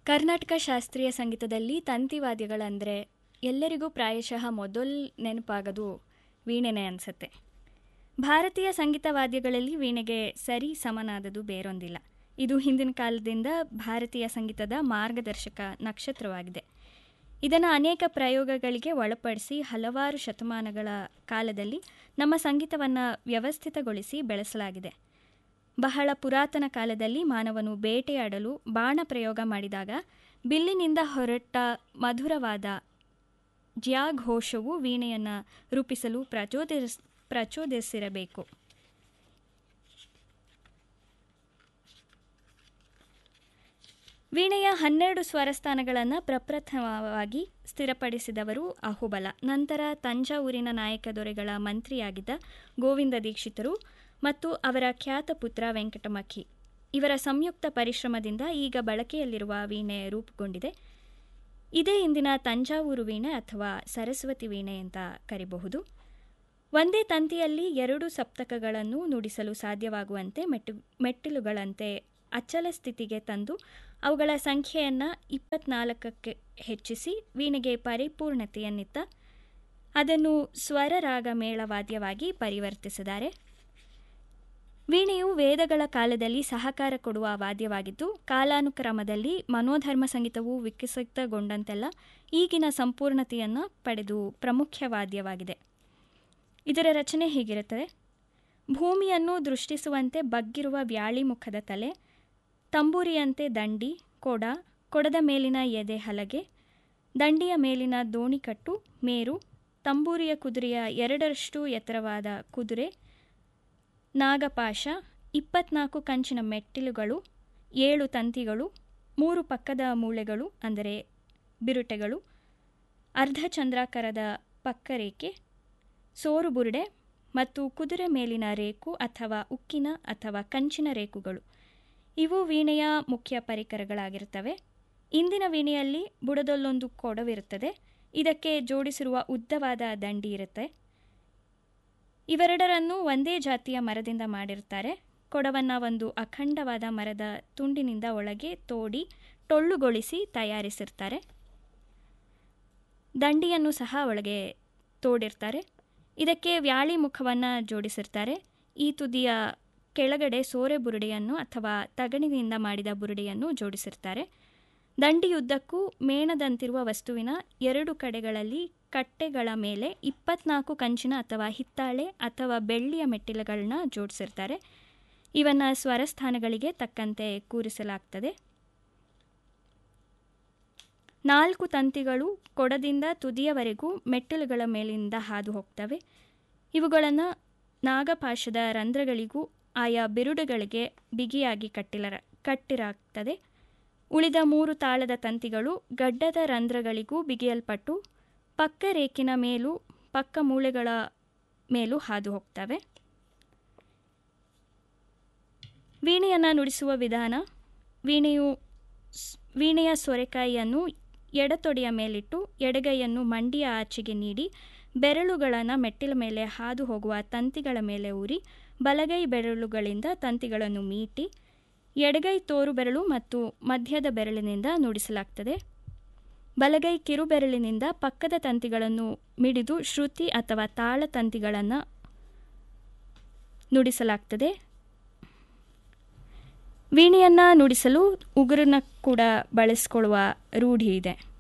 ಕರ್ನಾಟಕ ಶಾಸ್ತ್ರೀಯ ಸಂಗೀತದಲ್ಲಿ ತಂತಿವಾದ್ಯಗಳಂದರೆ ಎಲ್ಲರಿಗೂ ಪ್ರಾಯಶಃ ಮೊದಲು ನೆನಪಾಗೋದು ವೀಣೆನೇ ಅನಿಸುತ್ತೆ ಭಾರತೀಯ ಸಂಗೀತ ವಾದ್ಯಗಳಲ್ಲಿ ವೀಣೆಗೆ ಸರಿ ಸಮನಾದದು ಬೇರೊಂದಿಲ್ಲ ಇದು ಹಿಂದಿನ ಕಾಲದಿಂದ ಭಾರತೀಯ ಸಂಗೀತದ ಮಾರ್ಗದರ್ಶಕ ನಕ್ಷತ್ರವಾಗಿದೆ ಇದನ್ನು ಅನೇಕ ಪ್ರಯೋಗಗಳಿಗೆ ಒಳಪಡಿಸಿ ಹಲವಾರು ಶತಮಾನಗಳ ಕಾಲದಲ್ಲಿ ನಮ್ಮ ಸಂಗೀತವನ್ನು ವ್ಯವಸ್ಥಿತಗೊಳಿಸಿ ಬೆಳೆಸಲಾಗಿದೆ ಬಹಳ ಪುರಾತನ ಕಾಲದಲ್ಲಿ ಮಾನವನು ಬೇಟೆಯಾಡಲು ಬಾಣ ಪ್ರಯೋಗ ಮಾಡಿದಾಗ ಬಿಲ್ಲಿನಿಂದ ಹೊರಟ ಮಧುರವಾದ ಜ್ಯಾಘೋಷವು ವೀಣೆಯನ್ನು ರೂಪಿಸಲು ಪ್ರಚೋದಿಸ್ ಪ್ರಚೋದಿಸಿರಬೇಕು ವೀಣೆಯ ಹನ್ನೆರಡು ಸ್ವರಸ್ಥಾನಗಳನ್ನು ಪ್ರಪ್ರಥಮವಾಗಿ ಸ್ಥಿರಪಡಿಸಿದವರು ಅಹುಬಲ ನಂತರ ತಂಜಾವೂರಿನ ನಾಯಕ ದೊರೆಗಳ ಮಂತ್ರಿಯಾಗಿದ್ದ ಗೋವಿಂದ ದೀಕ್ಷಿತರು ಮತ್ತು ಅವರ ಖ್ಯಾತ ಪುತ್ರ ವೆಂಕಟಮಖಿ ಇವರ ಸಂಯುಕ್ತ ಪರಿಶ್ರಮದಿಂದ ಈಗ ಬಳಕೆಯಲ್ಲಿರುವ ವೀಣೆ ರೂಪುಗೊಂಡಿದೆ ಇದೇ ಇಂದಿನ ತಂಜಾವೂರು ವೀಣೆ ಅಥವಾ ಸರಸ್ವತಿ ವೀಣೆ ಅಂತ ಕರಿಬಹುದು ಒಂದೇ ತಂತಿಯಲ್ಲಿ ಎರಡು ಸಪ್ತಕಗಳನ್ನು ನುಡಿಸಲು ಸಾಧ್ಯವಾಗುವಂತೆ ಮೆಟ್ಟು ಮೆಟ್ಟಿಲುಗಳಂತೆ ಅಚಲ ಸ್ಥಿತಿಗೆ ತಂದು ಅವುಗಳ ಸಂಖ್ಯೆಯನ್ನು ಇಪ್ಪತ್ನಾಲ್ಕಕ್ಕೆ ಹೆಚ್ಚಿಸಿ ವೀಣೆಗೆ ಪರಿಪೂರ್ಣತೆಯನ್ನಿತ್ತ ಅದನ್ನು ಸ್ವರರಾಗ ಮೇಳವಾದ್ಯವಾಗಿ ಪರಿವರ್ತಿಸಿದ್ದಾರೆ ವೀಣೆಯು ವೇದಗಳ ಕಾಲದಲ್ಲಿ ಸಹಕಾರ ಕೊಡುವ ವಾದ್ಯವಾಗಿದ್ದು ಕಾಲಾನುಕ್ರಮದಲ್ಲಿ ಮನೋಧರ್ಮ ಸಂಗೀತವು ವಿಕಸಿತಗೊಂಡಂತೆಲ್ಲ ಈಗಿನ ಸಂಪೂರ್ಣತೆಯನ್ನು ಪಡೆದು ಪ್ರಮುಖ ವಾದ್ಯವಾಗಿದೆ ಇದರ ರಚನೆ ಹೀಗಿರುತ್ತದೆ ಭೂಮಿಯನ್ನು ದೃಷ್ಟಿಸುವಂತೆ ಬಗ್ಗಿರುವ ವ್ಯಾಳಿ ಮುಖದ ತಲೆ ತಂಬೂರಿಯಂತೆ ದಂಡಿ ಕೊಡ ಕೊಡದ ಮೇಲಿನ ಎದೆ ಹಲಗೆ ದಂಡಿಯ ಮೇಲಿನ ದೋಣಿಕಟ್ಟು ಮೇರು ತಂಬೂರಿಯ ಕುದುರೆಯ ಎರಡರಷ್ಟು ಎತ್ತರವಾದ ಕುದುರೆ ನಾಗಪಾಶ ಇಪ್ಪತ್ನಾಲ್ಕು ಕಂಚಿನ ಮೆಟ್ಟಿಲುಗಳು ಏಳು ತಂತಿಗಳು ಮೂರು ಪಕ್ಕದ ಮೂಳೆಗಳು ಅಂದರೆ ಬಿರುಟೆಗಳು ಅರ್ಧಚಂದ್ರಾಕಾರದ ಪಕ್ಕರೇಖೆ ಸೋರು ಬುರುಡೆ ಮತ್ತು ಕುದುರೆ ಮೇಲಿನ ರೇಕು ಅಥವಾ ಉಕ್ಕಿನ ಅಥವಾ ಕಂಚಿನ ರೇಕುಗಳು ಇವು ವೀಣೆಯ ಮುಖ್ಯ ಪರಿಕರಗಳಾಗಿರ್ತವೆ ಇಂದಿನ ವೀಣೆಯಲ್ಲಿ ಬುಡದಲ್ಲೊಂದು ಕೊಡವಿರುತ್ತದೆ ಇದಕ್ಕೆ ಜೋಡಿಸಿರುವ ಉದ್ದವಾದ ದಂಡಿ ಇರುತ್ತೆ ಇವೆರಡರನ್ನು ಒಂದೇ ಜಾತಿಯ ಮರದಿಂದ ಮಾಡಿರ್ತಾರೆ ಕೊಡವನ್ನು ಒಂದು ಅಖಂಡವಾದ ಮರದ ತುಂಡಿನಿಂದ ಒಳಗೆ ತೋಡಿ ಟೊಳ್ಳುಗೊಳಿಸಿ ತಯಾರಿಸಿರ್ತಾರೆ ದಂಡಿಯನ್ನು ಸಹ ಒಳಗೆ ತೋಡಿರ್ತಾರೆ ಇದಕ್ಕೆ ವ್ಯಾಳಿ ಮುಖವನ್ನು ಜೋಡಿಸಿರ್ತಾರೆ ಈ ತುದಿಯ ಕೆಳಗಡೆ ಸೋರೆ ಬುರುಡೆಯನ್ನು ಅಥವಾ ತಗಣಿನಿಂದ ಮಾಡಿದ ಬುರುಡೆಯನ್ನು ಜೋಡಿಸಿರ್ತಾರೆ ದಂಡಿಯುದ್ದಕ್ಕೂ ಮೇಣದಂತಿರುವ ವಸ್ತುವಿನ ಎರಡು ಕಡೆಗಳಲ್ಲಿ ಕಟ್ಟೆಗಳ ಮೇಲೆ ಇಪ್ಪತ್ನಾಲ್ಕು ಕಂಚಿನ ಅಥವಾ ಹಿತ್ತಾಳೆ ಅಥವಾ ಬೆಳ್ಳಿಯ ಮೆಟ್ಟಿಲುಗಳನ್ನ ಜೋಡಿಸಿರ್ತಾರೆ ಇವನ್ನು ಸ್ವರಸ್ಥಾನಗಳಿಗೆ ತಕ್ಕಂತೆ ಕೂರಿಸಲಾಗ್ತದೆ ನಾಲ್ಕು ತಂತಿಗಳು ಕೊಡದಿಂದ ತುದಿಯವರೆಗೂ ಮೆಟ್ಟಿಲುಗಳ ಮೇಲಿಂದ ಹಾದು ಹೋಗ್ತವೆ ಇವುಗಳನ್ನು ನಾಗಪಾಶದ ರಂಧ್ರಗಳಿಗೂ ಆಯಾ ಬಿರುಡುಗಳಿಗೆ ಬಿಗಿಯಾಗಿ ಕಟ್ಟಿಲ ಕಟ್ಟಿರಾಗ್ತದೆ ಉಳಿದ ಮೂರು ತಾಳದ ತಂತಿಗಳು ಗಡ್ಡದ ರಂಧ್ರಗಳಿಗೂ ಬಿಗಿಯಲ್ಪಟ್ಟು ಪಕ್ಕ ರೇಖಿನ ಮೇಲೂ ಪಕ್ಕ ಮೂಳೆಗಳ ಮೇಲೂ ಹಾದು ಹೋಗ್ತವೆ ವೀಣೆಯನ್ನು ನುಡಿಸುವ ವಿಧಾನ ವೀಣೆಯು ವೀಣೆಯ ಸೊರೆಕಾಯಿಯನ್ನು ಎಡತೊಡೆಯ ಮೇಲಿಟ್ಟು ಎಡಗೈಯನ್ನು ಮಂಡಿಯ ಆಚೆಗೆ ನೀಡಿ ಬೆರಳುಗಳನ್ನು ಮೆಟ್ಟಿಲ ಮೇಲೆ ಹಾದು ಹೋಗುವ ತಂತಿಗಳ ಮೇಲೆ ಊರಿ ಬಲಗೈ ಬೆರಳುಗಳಿಂದ ತಂತಿಗಳನ್ನು ಮೀಟಿ ಎಡಗೈ ತೋರು ಬೆರಳು ಮತ್ತು ಮಧ್ಯದ ಬೆರಳಿನಿಂದ ನುಡಿಸಲಾಗ್ತದೆ ಬಲಗೈ ಕಿರುಬೆರಳಿನಿಂದ ಪಕ್ಕದ ತಂತಿಗಳನ್ನು ಮಿಡಿದು ಶ್ರುತಿ ಅಥವಾ ತಾಳ ತಂತಿಗಳನ್ನು ನುಡಿಸಲಾಗ್ತದೆ ವೀಣೆಯನ್ನು ನುಡಿಸಲು ಉಗುರನ್ನ ಕೂಡ ಬಳಸಿಕೊಳ್ಳುವ ರೂಢಿ ಇದೆ